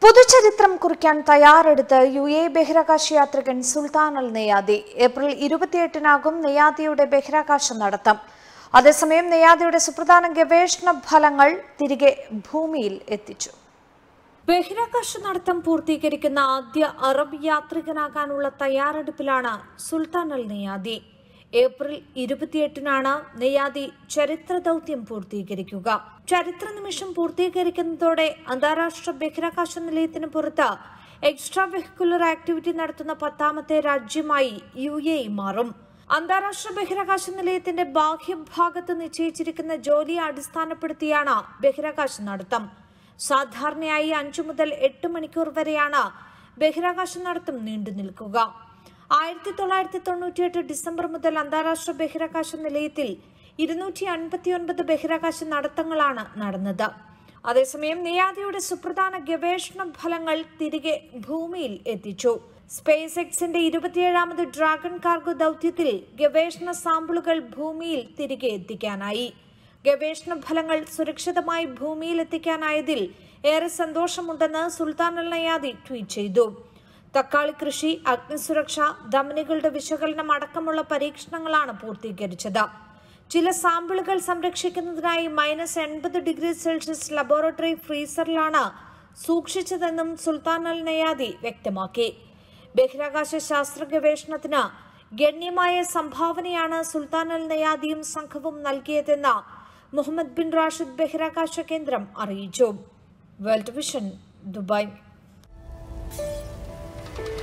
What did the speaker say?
പുതുചരിത്രം കുറിക്കാൻ തയ്യാറെടുത്ത് U A ബഹിരാകാശ യാത്രികൻ സുൽത്താൻ അൽ നെയ്യാദി ഏപ്രിൽ ഇരുപത്തിയെട്ടിനാകും നെയ്യാദിയുടെ ബഹിരാകാശ നടത്തം അതേസമയം നെയ്യാദിയുടെ സുപ്രധാന ഗവേഷണ ഫലങ്ങൾ തിരികെ ഭൂമിയിൽ എത്തിച്ചു ബഹിരാകാശ നടത്തം പൂർത്തീകരിക്കുന്ന ആദ്യ അറബ് യാത്രികനാകാനുള്ള തയ്യാറെടുപ്പിലാണ് സുൽത്താൻ അൽ നെയ്യാദി ഏപ്രിൽ ഇരുപത്തിയെട്ടിനാണ് നെയ്യാദി ചരിത്ര ദൗത്യം പൂർത്തീകരിക്കുക ചരിത്ര നിമിഷം പൂർത്തീകരിക്കുന്നതോടെ അന്താരാഷ്ട്ര ബഹിരാകാശ നിലയത്തിന് പുറത്ത് എക്സ്ട്രാ വെഹിക്കുലർ ആക്ടിവിറ്റി നടത്തുന്ന പത്താമത്തെ രാജ്യമായി യു എ മാറും അന്താരാഷ്ട്ര ബഹിരാകാശ നിലയത്തിന്റെ ബാഹ്യഭാഗത്ത് നിശ്ചയിച്ചിരിക്കുന്ന ജോലിയെ അടിസ്ഥാനപ്പെടുത്തിയാണ് ബഹിരാകാശ നടത്തം സാധാരണയായി അഞ്ചു മുതൽ എട്ട് മണിക്കൂർ വരെയാണ് ബഹിരാകാശ നടത്തം നീണ്ടു നിൽക്കുക ആയിരത്തി തൊള്ളായിരത്തി തൊണ്ണൂറ്റിയെട്ട് ഡിസംബർ മുതൽ അന്താരാഷ്ട്ര ബഹിരാകാശ നിലയത്തിൽ ഇരുന്നൂറ്റി അൻപത്തിയൊൻപത് ബഹിരാകാശ നടത്തങ്ങളാണ് നടന്നത് അതേസമയം നിയാദിയുടെ സുപ്രധാന ഗവേഷണ ഫലങ്ങൾ തിരികെ ഭൂമിയിൽ എത്തിച്ചു സ്പേസ് എക്സിന്റെ ഇരുപത്തിയേഴാമത് ഡ്രാഗൺ കാർഗോ ദൗത്യത്തിൽ ഗവേഷണ സാമ്പിളുകൾ ഭൂമിയിൽ തിരികെ എത്തിക്കാനായി ഗവേഷണ ഫലങ്ങൾ സുരക്ഷിതമായി ഭൂമിയിൽ എത്തിക്കാനായതിൽ ഏറെ സന്തോഷമുണ്ടെന്ന് സുൽത്താൻ അൽ നയാദി ട്വീറ്റ് ചെയ്തു തക്കാളി കൃഷി അഗ്നിസുരക്ഷ ധമനികളുടെ വിശകലനം അടക്കമുള്ള പരീക്ഷണങ്ങളാണ് പൂർത്തീകരിച്ചത് ചില സാമ്പിളുകൾ സംരക്ഷിക്കുന്നതിനായി മൈനസ് എൺപത് ഡിഗ്രി സെൽഷ്യസ് ലബോറട്ടറി ഫ്രീസറിലാണ് സൂക്ഷിച്ചതെന്നും സുൽത്താൻ അൽ നയാദി വ്യക്തമാക്കി ബഹിരാകാശ ശാസ്ത്ര ഗവേഷണത്തിന് ഗണ്യമായ സംഭാവനയാണ് സുൽത്താൻ അൽ നയാദിയും സംഘവും നൽകിയതെന്ന് മുഹമ്മദ് ബിൻ റാഷിദ് ബഹിരാകാശ കേന്ദ്രം അറിയിച്ചു വേൾഡ് വിഷൻ ദുബായ്